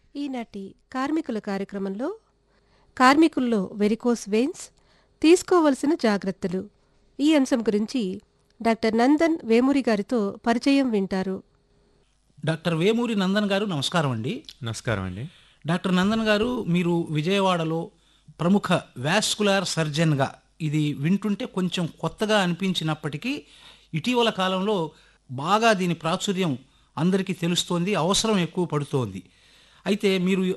ఈనాటి కార్మికుల కార్యక్రమంలో కార్మికుల్లో వెరికోస్ వెయిన్స్ తీసుకోవలసిన జాగ్రత్తలు ఈ అంశం గురించి డాక్టర్ నందన్ వేమూరి గారితో పరిచయం వింటారు డాక్టర్ వేమూరి నందన్ గారు నమస్కారం అండి నమస్కారం అండి డాక్టర్ నందన్ గారు మీరు విజయవాడలో ప్రముఖ వాస్కులార్ సర్జన్గా ఇది వింటుంటే కొంచెం కొత్తగా అనిపించినప్పటికీ ఇటీవల కాలంలో బాగా దీని ప్రాచుర్యం అందరికీ తెలుస్తోంది అవసరం ఎక్కువ పడుతోంది అయితే మీరు